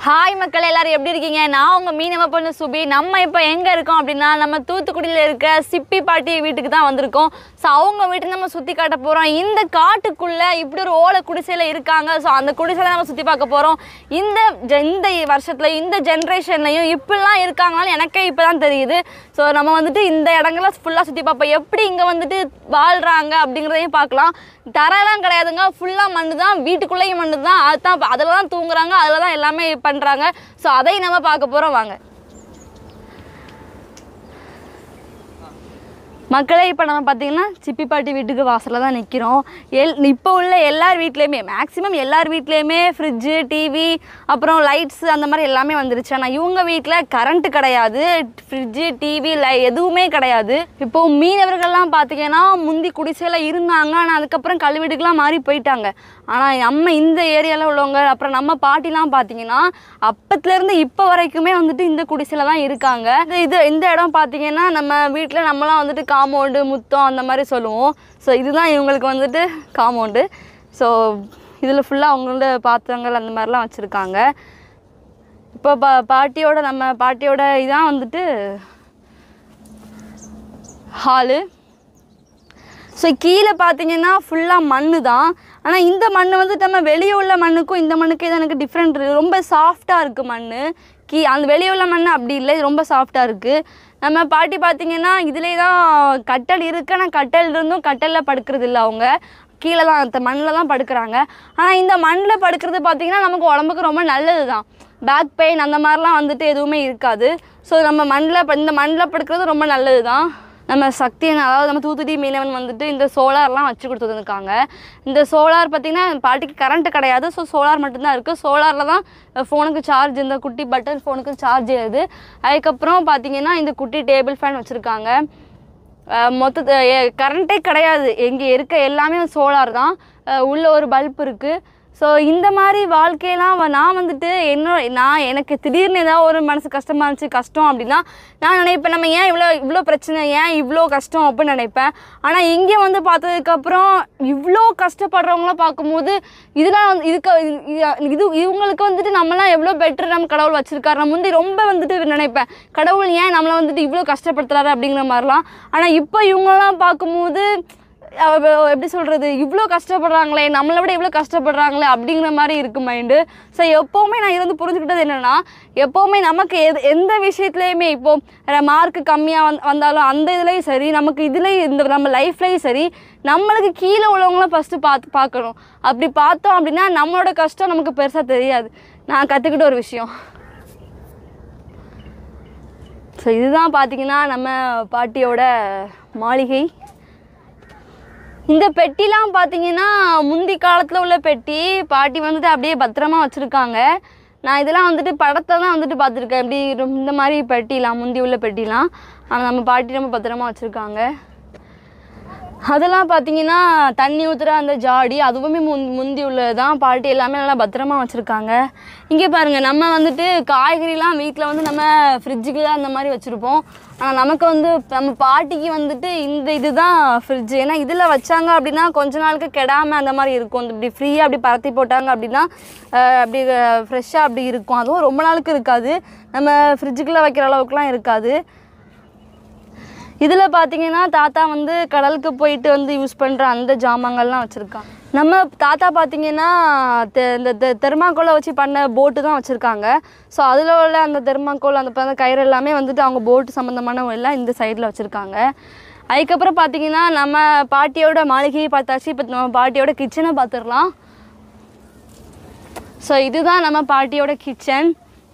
Hi மக்கள் எல்லாரும் எப்படி இருக்கீங்க நான் உங்க மீனவ பொண்ணு சுபி நம்ம இப்போ எங்க இருக்கோம் அப்படின்னா நம்ம தூத்துக்குடியில் இருக்க சிப்பி பாட்டி வீட்டுக்கு தான் வந்திருக்கோம் ஸோ அவங்க வீட்டை நம்ம சுற்றி காட்ட போகிறோம் இந்த காட்டுக்குள்ள இப்படி ஒரு ஓலை குடிசையில் இருக்காங்க ஸோ அந்த குடிசையில நம்ம சுற்றி பார்க்க போகிறோம் இந்த ஜ- இந்த வருஷத்துல இந்த ஜென்ரேஷன்லையும் இப்படிலாம் இருக்காங்களான்னு எனக்கே இப்போ தான் தெரியுது ஸோ நம்ம வந்துட்டு இந்த இடங்களை ஃபுல்லாக சுற்றி பார்ப்போம் எப்படி இங்கே வந்துட்டு வாழ்கிறாங்க அப்படிங்கிறதையும் பார்க்கலாம் தரையெல்லாம் கிடையாதுங்க ஃபுல்லாக மண்ணு தான் வீட்டுக்குள்ளேயும் மண்ணு தான் அதுதான் அதில் தான் தூங்குறாங்க அதில் தான் எல்லாமே பண்ணுறாங்க ஸோ அதையும் நம்ம பார்க்க போகிறோம் வாங்க மக்களே இப்போ நம்ம பார்த்தீங்கன்னா சிப்பிப்பாட்டி வீட்டுக்கு வாசலில் தான் நிற்கிறோம் எல் இப்போ உள்ள எல்லார் வீட்லேயுமே மேக்ஸிமம் எல்லார் வீட்லேயுமே ஃப்ரிட்ஜு டிவி அப்புறம் லைட்ஸ் அந்த மாதிரி எல்லாமே வந்துருச்சு ஆனால் இவங்க வீட்டில் கரண்ட் கிடையாது ஃப்ரிட்ஜு டிவி லை எதுவுமே கிடையாது இப்போ மீனவர்கள்லாம் பார்த்தீங்கன்னா முந்தி குடிசையில் இருந்தாங்க ஆனால் அதுக்கப்புறம் கல் வீட்டுக்கெலாம் மாறி போயிட்டாங்க ஆனால் நம்ம இந்த ஏரியாவில் உள்ளவங்க அப்புறம் நம்ம பாட்டிலாம் பார்த்தீங்கன்னா அப்பத்துலேருந்து இப்போ வரைக்குமே வந்துட்டு இந்த குடிசையில் தான் இருக்காங்க இது- இது இந்த இடம் பார்த்தீங்கன்னா நம்ம வீட்டில் நம்மலாம் வந்துட்டு காம்பவுண்டு முத்தம் அந்த மாதிரி சொல்லுவோம் ஸோ இதுதான் இவங்களுக்கு வந்துட்டு காம்பவுண்டு ஸோ இதில் ஃபுல்லாக அவங்களோட பாத்திரங்கள் அந்த மாதிரிலாம் வச்சுருக்காங்க இப்போ பா பாட்டியோட நம்ம பாட்டியோட இதான் வந்துட்டு ஹாலு ஸோ கீழே பார்த்தீங்கன்னா ஃபுல்லாக மண் தான் ஆனால் இந்த மண் வந்து நம்ம வெளியே உள்ள மண்ணுக்கும் இந்த மண்ணுக்கு இது எனக்கு டிஃப்ரெண்ட் இருக்குது ரொம்ப சாஃப்டாக இருக்குது மண் கீ அந்த வெளியே உள்ள மண் அப்படி இல்லை இது ரொம்ப சாஃப்டாக இருக்குது நம்ம பாட்டி பார்த்தீங்கன்னா இதிலே தான் கட்டல் இருக்கு ஆனால் கட்டல் இருந்தும் கட்டலில் படுக்கிறது இல்லை அவங்க கீழே தான் அந்த மண்ணில் தான் படுக்கிறாங்க ஆனால் இந்த மண்ணில் படுக்கிறது பார்த்தீங்கன்னா நமக்கு உடம்புக்கு ரொம்ப நல்லது தான் பேக் பெயின் அந்த மாதிரிலாம் வந்துட்டு எதுவுமே இருக்காது ஸோ நம்ம மண்ணில் இந்த மண்ணில் படுக்கிறது ரொம்ப நல்லது தான் நம்ம சக்தியன் அதாவது நம்ம தூத்துக்குடி மீனவன் வந்துட்டு இந்த சோலார்லாம் வச்சு கொடுத்துருக்காங்க இந்த சோலார் பார்த்திங்கன்னா பாட்டிக்கு கரண்ட் கிடையாது ஸோ சோலார் மட்டும்தான் இருக்குது சோலாரில் தான் ஃபோனுக்கு சார்ஜ் இந்த குட்டி பட்டன் ஃபோனுக்கு சார்ஜ் ஏறுது அதுக்கப்புறம் பார்த்தீங்கன்னா இந்த குட்டி டேபிள் ஃபேன் வச்சுருக்காங்க மொத்த கரண்ட்டே கிடையாது இங்கே இருக்க எல்லாமே சோலார் தான் அஹ் உள்ள ஒரு பல்ப் இருக்குது ஸோ இந்த மாதிரி வாழ்க்கையெல்லாம் வ- நான் வந்துட்டு என்ன நான் எனக்கு திடீர்னு ஏதாவது ஒரு மனசு கஷ்டமாக இருந்துச்சு கஷ்டம் அப்படின்னா நான் நினைப்பேன் நம்ம ஏன் இவ்வளோ இவ்வளோ பிரச்சனை ஏன் இவ்வளோ கஷ்டம் அப்படின்னு நினைப்பேன் ஆனால் இங்கே வந்து பார்த்ததுக்கப்புறம் இவ்வளோ கஷ்டப்படுறவங்கள பார்க்கும்போது இதெல்லாம் வந்து இதுக்கு இது- இது இவங்களுக்கு வந்துட்டு நம்மலாம் எவ்வளோ பெட்டர் நம்ம கடவுள் வச்சுருக்காரு நான் முந்தி ரொம்ப வந்துட்டு நினைப்பேன் கடவுள் ஏன் நம்மளை வந்துட்டு இவ்வளோ கஷ்டப்படுத்துறாரு அப்படிங்கிற மாதிரிலாம் ஆனால் இப்போ இவங்கெல்லாம் பார்க்கும்போது அவ- அவ- எப்படி சொல்கிறது இவ்வளோ கஷ்டப்படுறாங்களே நம்மளை விட இவ்வளோ கஷ்டப்படுறாங்களே அப்படிங்கிற மாதிரி இருக்கு மைண்டு ஸோ எப்போவுமே நான் இருந்து புரிஞ்சுக்கிட்டது என்னென்னா எப்போவுமே நமக்கு எது எந்த விஷயத்துலையுமே இப்போ மார்க் கம்மியாக வந் வந்தாலும் அந்த இதுலேயும் சரி நமக்கு இதுலேயும் இந்த நம்ம லைஃப்லேயும் சரி நம்மளுக்கு கீழே உள்ளவங்கள ஃபஸ்ட்டு பார்த்து பார்க்கணும் அப்படி பார்த்தோம் அப்படின்னா நம்மளோட கஷ்டம் நமக்கு பெருசாக தெரியாது நான் கற்றுக்கிட்ட ஒரு விஷயம் ஸோ இதுதான் பார்த்தீங்கன்னா நம்ம பாட்டியோட மாளிகை இந்த பெட்டிலாம் பார்த்தீங்கன்னா முந்தி காலத்தில் உள்ள பெட்டி பாட்டி வந்துட்டு அப்படியே பத்திரமா வச்சுருக்காங்க நான் இதெல்லாம் வந்துட்டு படத்தை தான் வந்துட்டு பார்த்துருக்கேன் இப்படி ரொம்ப- இந்த மாதிரி பெட்டிலாம் முந்தி உள்ள பெட்டிலாம் ஆனால் நம்ம பாட்டி ரொம்ப பத்திரமா வச்சுருக்காங்க அதெல்லாம் பார்த்தீங்கன்னா தண்ணி ஊற்றுற அந்த ஜாடி அதுவுமே முந் முந்தி உள்ளது தான் பாட்டி எல்லாமே நல்லா பத்திரமா வச்சுருக்காங்க இங்கே பாருங்கள் நம்ம வந்துட்டு காய்கறிலாம் வீட்டில் வந்து நம்ம ஃப்ரிட்ஜுக்கு தான் அந்த மாதிரி வச்சுருப்போம் ஆனால் நமக்கு வந்து நம்ம பாட்டிக்கு வந்துட்டு இந்த இதுதான் ஃப்ரிட்ஜ் ஏன்னா இதில் வச்சாங்க அப்படின்னா கொஞ்ச நாளுக்கு கெடாமல் அந்த மாதிரி இருக்கும் இந்த இப்படி ஃப்ரீயாக அப்படி பரத்தி போட்டாங்க அப்படின்னா அஹ், அப்படி ஃப்ரெஷ்ஷாக அப்படி இருக்கும் அதுவும் ரொம்ப நாளுக்கு இருக்காது நம்ம ஃப்ரிட்ஜுக்குள்ளே வைக்கிற அளவுக்குலாம் இருக்காது இதில் பார்த்தீங்கன்னா தாத்தா வந்து கடலுக்கு போயிட்டு வந்து யூஸ் பண்ணுற அந்த ஜாமான்கள்லாம் வச்சுருக்காங்க நம்ம தாத்தா பார்த்தீங்கன்னா தெ- இந்த தெ தெர்மாக்கோலை வச்சு பண்ண போட்டு தான் வச்சுருக்காங்க ஸோ அதில் உள்ள அந்த தெர்மாக்கோல் அந்த ப- கயிறு எல்லாமே வந்துட்டு அவங்க போட்டு சம்மந்தமான எல்லாம் இந்த சைடில் வச்சுருக்காங்க அதுக்கப்புறம் பார்த்தீங்கன்னா நம்ம பாட்டியோட மாளிகையை பார்த்தாச்சு இப்போ நம்ம பாட்டியோட கிச்சனை பார்த்துடலாம் ஸோ இதுதான் நம்ம பாட்டியோட கிச்சன்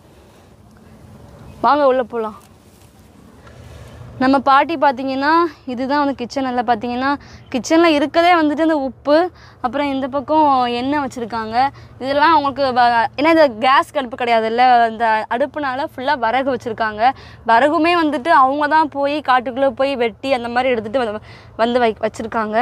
வாங்க உள்ளே போகலாம் நம்ம பாட்டி பார்த்தீங்கன்னா இதுதான் வந்து கிச்சனில் பார்த்தீங்கன்னா கிச்சனில் இருக்கதே வந்துட்டு இந்த உப்பு அப்புறம் இந்த பக்கம் எண்ணெய் வச்சுருக்காங்க இதெல்லாம் அவங்களுக்கு வ- ஏன்னா இது கேஸ் அடுப்பு கிடையாதுல்ல இந்த அடுப்புனால ஃபுல்லாக விறகு வச்சுருக்காங்க விறகுமே வந்துட்டு அவங்க தான் போய் காட்டுக்குள்ளே போய் வெட்டி அந்த மாதிரி எடுத்துகிட்டு வந்து வந்து வை வச்சுருக்காங்க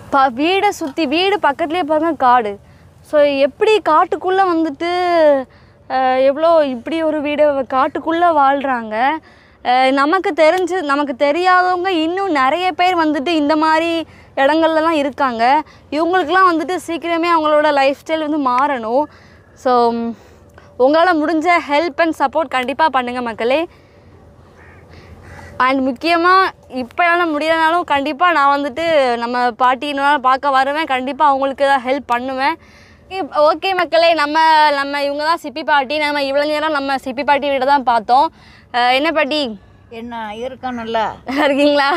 ப வீடை சுற்றி வீடு பக்கத்துலேயே பாருங்க காடு ஸோ எப்படி காட்டுக்குள்ளே வந்துட்டு அஹ், எவ்வளோ இப்படி ஒரு வீடு காட்டுக்குள்ளே வாழ்கிறாங்க நமக்கு தெரிஞ்சு நமக்கு தெரியாதவங்க இன்னும் நிறைய பேர் வந்துட்டு இந்த மாதிரி இடங்கள்லலாம் இருக்காங்க இவங்களுக்குலாம் வந்துட்டு சீக்கிரமே அவங்களோட லைஃப் ஸ்டைல் வந்து மாறணும் ஸோ உங்களால் முடிஞ்ச ஹெல்ப் அண்ட் சப்போர்ட் கண்டிப்பாக பண்ணுங்கள் மக்களே அண்ட் முக்கியமாக இப்போ என்னால் முடியலனாலும் கண்டிப்பாக நான் வந்துட்டு நம்ம பாட்டினால பார்க்க வருவேன் கண்டிப்பாக அவங்களுக்கு ஏதாவது ஹெல்ப் பண்ணுவேன் ஓகே மக்களே நம்ம நம்ம இவங்க தான் சிப்பி பாட்டி நம்ம இவ்வளோ நேரம் நம்ம சிப்பி பாட்டி வீட தான் பார்த்தோம் அஹ் என்ன பாட்டி என்ன இருக்கணும்ல இருக்கீங்களா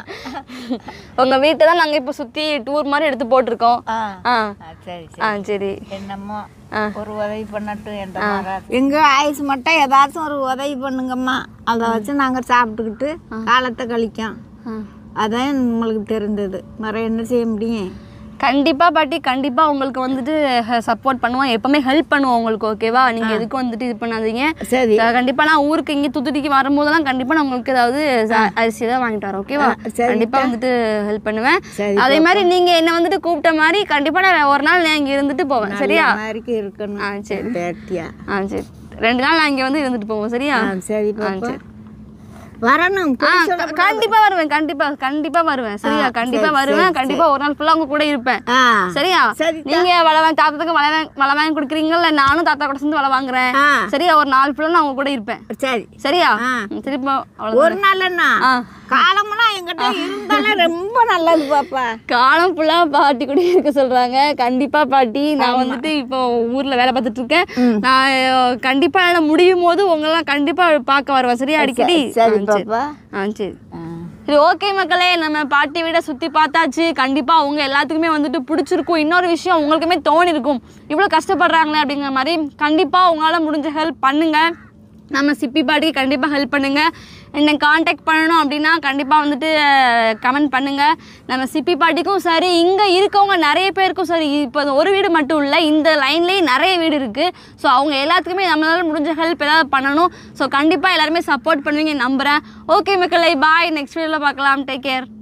உங்கள் வீட்டை தான் நாங்கள் இப்போ சுற்றி டூர் மாதிரி எடுத்து போட்டிருக்கோம் ஆ ஆ ஆ, சரி ஆ சரி சரி என்னமோ ஆ. ஒரு உதவி பண்ணட்டும் என்ற மாதிரி எங்க ஆயுசு மட்டும் ஏதாச்சும் ஒரு உதவி பண்ணுங்கம்மா அதை வச்சு நாங்க சாப்பிட்டுக்கிட்டு காலத்தை கழிக்கோம் ஆ அதான் நம்மளுக்கு தெரிந்தது வேற என்ன செய்ய முடியும் கண்டிப்பாக பாட்டி கண்டிப்பாக உங்களுக்கு வந்துட்டு சப்போர்ட் பண்ணுவோம் எப்பவுமே ஹெல்ப் பண்ணுவோம் உங்களுக்கு ஓகேவா நீங்கள் எதுக்கும் வந்துட்டு இது பண்ணாதீங்க சரி கண்டிப்பாக நான் ஊருக்கு இங்கே தூத்துக்குடிக்கு வரும்போதெல்லாம் கண்டிப்பாக நான் உங்களுக்கு ஏதாவது ச- அரிசி தான் வாங்கிட்டு வரேன் ஓகேவா சரி. கண்டிப்பாக வந்துட்டு ஹெல்ப் பண்ணுவேன் சரி அதே மாதிரி நீங்கள் என்ன வந்துட்டு கூப்பிட்ட மாதிரி கண்டிப்பாக நான் ஒரு நாள் நான் இங்கே இருந்துட்டு போவேன் சரியா மாதிரிக்கு இருக்கணும் ஆ சரி பேட்டியா ஆ சரி ரெண்டு நாள் நான் இங்கே வந்து இருந்துட்டு போவோம் சரியா ஆ சரி ஆ பாப்பா சரி வரணும் ஆ க- கண்டிப்பா வருவேன் கண்டிப்பா கண்டிப்பா வருவேன் சரியா கண்டிப்பா வருவேன் கண்டிப்பா ஒரு நாள் ஃபுல்லா உங்க கூட இருப்பேன் ஆ சரியா சரி நீங்க வள வாங்கி தாத்தாக்கு வள வாங்கி வள வாங்கி கொடுக்குறீங்கல்ல நானும் தாத்தா கூட சேர்ந்து வள வாங்குறேன் ஆ சரியா ஒரு நாள் ஃபுல்லா நான் உங்க கூட இருப்பேன் சரி சரியா ஆ. ம், திரும்ப அவ்வளோ ஒரு நாள் என்ன ஆ காலமெல்லாம் எங்கிட்ட இருந்தாலும் ரொம்ப நல்லது பாப்பா காலம் ஃபுல்லா பாட்டி கூட இருக்க சொல்றாங்க கண்டிப்பா பாட்டி நான் வந்துட்டு இப்போ ஊர்ல வேலை பார்த்துட்டு இருக்கேன் நான் அஹ், கண்டிப்பா என்னால முடியும் போது உங்களெல்லாம் கண்டிப்பா பார்க்க வருவேன் சரியா அடிக்கடி சரி ஆ, சரி. பாப்பா ஆ சரி ஆ. சரி ஓகே மக்களே நம்ம பாட்டி வீட சுற்றி பார்த்தாச்சு கண்டிப்பாக அவங்க எல்லாத்துக்குமே வந்துட்டு பிடிச்சிருக்கும் இன்னொரு விஷயம் உங்களுக்குமே தோணிருக்கும் இவ்வளோ கஷ்டப்படுறாங்களே அப்படிங்கிற மாதிரி கண்டிப்பாக உங்களால் முடிஞ்ச ஹெல்ப் பண்ணுங்கள் நம்ம சிப்பி பாட்டிக்கு கண்டிப்பாக ஹெல்ப் பண்ணுங்கள் என்னை காண்டாக்ட் பண்ணணும் அப்படின்னா கண்டிப்பாக வந்துட்டு கமெண்ட் பண்ணுங்கள் நம்ம சிப்பி பாட்டிக்கும் சரி இங்கே இருக்கவங்க நிறைய பேருக்கும் சரி இப்போ ஒரு வீடு மட்டும் இல்லை இந்த லைன்லேயே நிறைய வீடு இருக்குது ஸோ அவங்க எல்லாத்துக்குமே நம்மளால முடிஞ்ச ஹெல்ப் ஏதாவது பண்ணணும் ஸோ கண்டிப்பாக எல்லாருமே சப்போர்ட் பண்ணுவீங்க நம்புகிறேன் ஓகே மக்களே பாய் நெக்ஸ்ட் வீடியோவில் பார்க்கலாம் டேக் கேர்